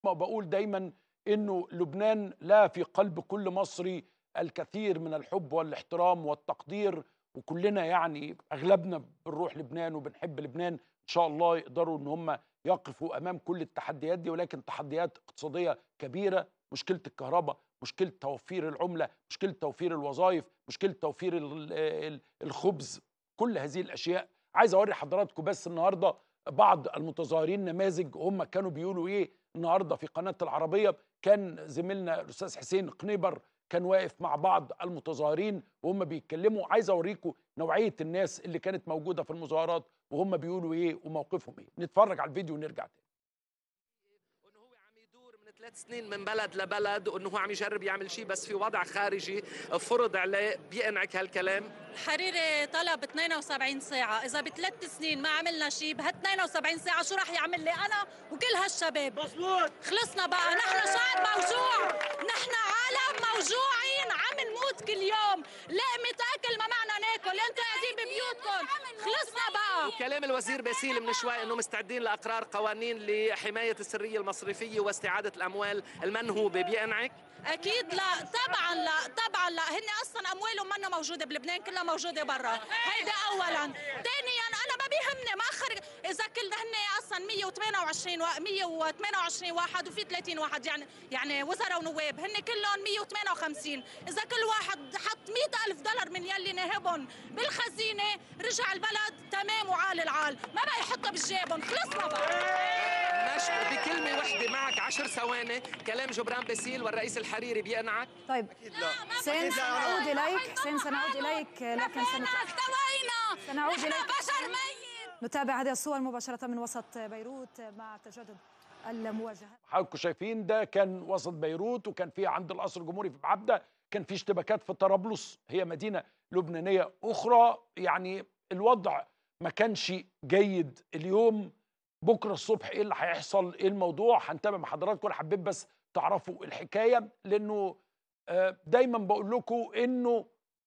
ما بقول دايما انه لبنان لا في قلب كل مصري الكثير من الحب والاحترام والتقدير وكلنا يعني اغلبنا بنروح لبنان وبنحب لبنان ان شاء الله يقدروا ان هم يقفوا امام كل التحديات دي ولكن تحديات اقتصاديه كبيره مشكله الكهرباء مشكله توفير العمله مشكله توفير الوظائف مشكله توفير ال- ال- الخبز كل هذه الاشياء عايز اوري حضراتكم بس النهارده بعض المتظاهرين نماذج هم كانوا بيقولوا ايه النهارده في قناه العربيه كان زميلنا الاستاذ حسين قنيبر كان واقف مع بعض المتظاهرين وهم بيتكلموا عايز اوريكم نوعيه الناس اللي كانت موجوده في المظاهرات وهم بيقولوا ايه وموقفهم ايه نتفرج على الفيديو ونرجع تاني انه هو عم يدور من ثلاث سنين من بلد لبلد وانه هو عم يجرب يعمل شيء بس في وضع خارجي فرض عليه بيقنعك هالكلام الحريري طلب 72 ساعة، إذا بثلاث سنين ما عملنا شيء بهال 72 ساعة شو راح يعمل لي أنا وكل هالشباب؟ مظبوط خلصنا بقى، نحن شعب موجوع، نحن عالم موجوعين عم نموت كل يوم، لقمة أكل ما معنا ناكل، أنتوا قاعدين ببيوتكم، خلصنا بقى وكلام الوزير باسيل من شوي انه مستعدين لاقرار قوانين لحمايه السريه المصرفيه واستعاده الاموال المنهوبه بيقنعك اكيد لا طبعا لا طبعا لا هن اصلا اموالهم منا موجوده بلبنان كلها موجوده برا هيدا اولا ثانيا انا ما بيهمني ما اخر اذا كل هن اصلا 128 و... 128 واحد وفي 30 واحد يعني يعني وزراء ونواب هن كلهم 158 اذا كل واحد حط 100 الف دولار من يلي ناهبهم بالخزينه رجع البلد تمام وعال العال ما بقى يحطها بجيبهم خلصنا بقى مش بكلمه وحده معك عشر ثواني كلام جبران باسيل والرئيس الحريري بيقنعك طيب حسين سنعود إليك حسين سنعود إليك لكن سنت... استوينا سنعود نحن إليك بشر ميت نتابع هذه الصور مباشرة من وسط بيروت مع تجدد المواجهات حضراتكم شايفين ده كان وسط بيروت وكان في عند القصر الجمهوري في بعبده كان في اشتباكات في طرابلس هي مدينه لبنانيه اخرى يعني الوضع ما كانش جيد اليوم بكره الصبح ايه اللي هيحصل ايه الموضوع هنتابع مع حضراتكم انا حبيت بس تعرفوا الحكايه لانه آه، دايما بقول لكم انه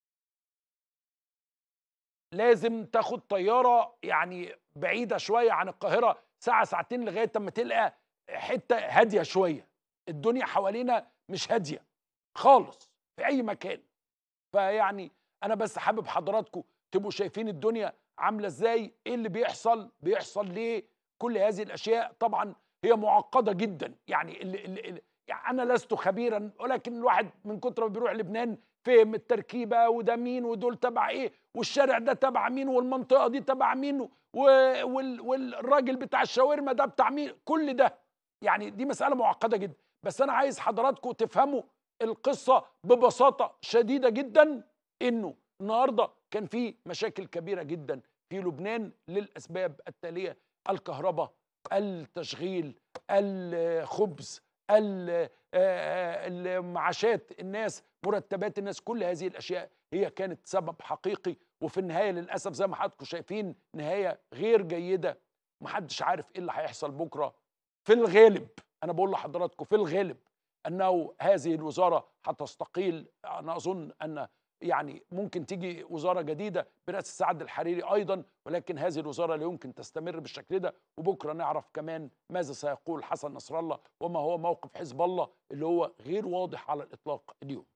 لازم تاخد طياره يعني بعيده شويه عن القاهره ساعه ساعتين لغايه اما تلقى حته هاديه شويه الدنيا حوالينا مش هاديه خالص في اي مكان فيعني انا بس حابب حضراتكم تبقوا شايفين الدنيا عامله ازاي ايه اللي بيحصل بيحصل ليه كل هذه الاشياء طبعا هي معقده جدا يعني اللي اللي يعني انا لست خبيرا ولكن الواحد من كتر ما بيروح لبنان فهم التركيبه وده مين ودول تبع ايه والشارع ده تبع مين والمنطقه دي تبع مين و- وال والراجل بتاع الشاورما ده بتاع مين كل ده يعني دي مساله معقده جدا بس انا عايز حضراتكم تفهموا القصه ببساطه شديده جدا انه النهارده كان في مشاكل كبيره جدا في لبنان للاسباب التاليه الكهرباء التشغيل الخبز ال- آه، المعاشات الناس مرتبات الناس كل هذه الاشياء هي كانت سبب حقيقي وفي النهايه للاسف زي ما حضراتكم شايفين نهايه غير جيده محدش عارف ايه اللي هيحصل بكره في الغالب انا بقول لحضراتكم في الغالب انه هذه الوزاره هتستقيل انا اظن ان يعني ممكن تيجي وزاره جديده برئاسه سعد الحريري ايضا ولكن هذه الوزاره لا يمكن تستمر بالشكل ده وبكره نعرف كمان ماذا سيقول حسن نصر الله وما هو موقف حزب الله اللي هو غير واضح على الاطلاق اليوم.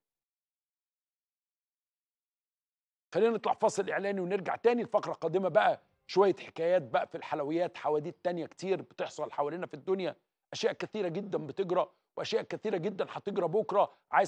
خلينا نطلع فاصل اعلاني ونرجع تاني الفقره القادمه بقى شويه حكايات بقى في الحلويات حواديت تانية كتير بتحصل حوالينا في الدنيا اشياء كثيره جدا بتجرى واشياء كثيره جدا هتجرى بكره عايز